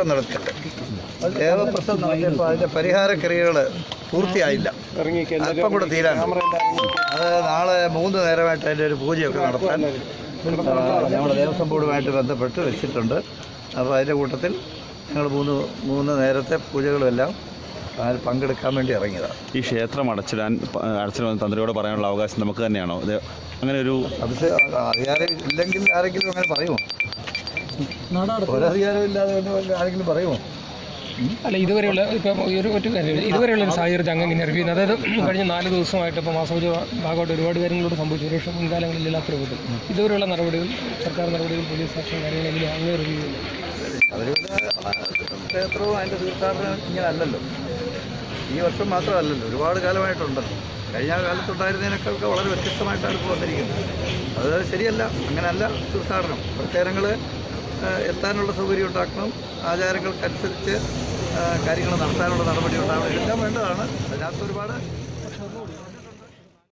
ദേവപ്രസവം നടത്തിയത് ദേവപ്രസവം നടത്തിയപ്പോൾ അതിൻ്റെ പരിഹാര ക്രിയകൾ പൂർത്തിയായില്ല അല്പം കൂടെ തീരാൻ അത് നാളെ മൂന്ന് നേരമായിട്ട് അതിൻ്റെ ഒരു പൂജയൊക്കെ നടത്താൻ ആ, നമ്മുടെ ദേവസ്വം ബോർഡുമായിട്ട് ബന്ധപ്പെട്ട് വെച്ചിട്ടുണ്ട് അപ്പോൾ അതിൻ്റെ കൂട്ടത്തിൽ ഞങ്ങൾ മൂന്ന് മൂന്ന് നേരത്തെ പൂജകളും എല്ലാം അതിൽ പങ്കെടുക്കാൻ വേണ്ടി ഇറങ്ങിയതാണ് ഈ ക്ഷേത്രം അടച്ചിടാൻ പ- അടച്ചിടാൻ തന്ത്രിയോട് പറയാനുള്ള അവകാശം നമുക്ക് തന്നെയാണോ ഇത് അങ്ങനെ ഒരു അത് അധികാരം ഇല്ലെങ്കിൽ ആരെങ്കിലും അങ്ങനെ പറയുമോ ഒരധികാരം ഇല്ലാതെ കൊണ്ട് ആരെങ്കിലും പറയുമോ അല്ല ഇതുവരെയുള്ള ഇപ്പം ഈ ഒരു ഒറ്റ കാര്യം ഇതുവരെയുള്ള ഒരു സാഹചര്യത്തിൽ അങ്ങ് ഇങ്ങനെ റിവ്യൂ ചെയ്യുന്നത് അതായത് കഴിഞ്ഞ നാല് ദിവസമായിട്ട് ഇപ്പോൾ മാസപൂജ ഭാഗമായിട്ട് ഒരുപാട് കാര്യങ്ങളോട് സംഭവിച്ചു ഒരു പക്ഷേ മുൻകാലങ്ങളിൽ ഇല്ലാത്ത രൂപത്തിൽ ഇതുവരെയുള്ള നടപടികൾ സർക്കാർ നടപടികൾ പോലീസ് ആക്ഷൻ കാര്യങ്ങളെങ്കിലും അങ്ങ് റിവ്യൂ ചെയ്യുന്നു ശബരിമല ക്ഷേത്രവും അതിൻ്റെ തീർത്ഥാടനം ഇങ്ങനെ അല്ലല്ലോ ഈ വർഷം മാത്രമല്ലല്ലോ ഒരുപാട് കാലമായിട്ടുണ്ടല്ലോ കഴിഞ്ഞ കാലത്തുണ്ടായിരുന്നതിനൊക്കെ വളരെ വ്യത്യസ്തമായിട്ടാണ് ഇപ്പോൾ വന്നിരിക്കുന്നത് അത് ശരിയല്ല അങ്ങനെയല്ല തീർത്ഥാടനം ഭക്തജനങ്ങൾ എത്താനുള്ള സൗകര്യം ഉണ്ടാക്കണം ആചാരങ്ങൾക്കനുസരിച്ച് കാര്യങ്ങൾ നടത്താനുള്ള നടപടി ഉണ്ടാവണം ഇതെല്ലാം വേണ്ടതാണ് അതിനകത്ത് ഒരുപാട്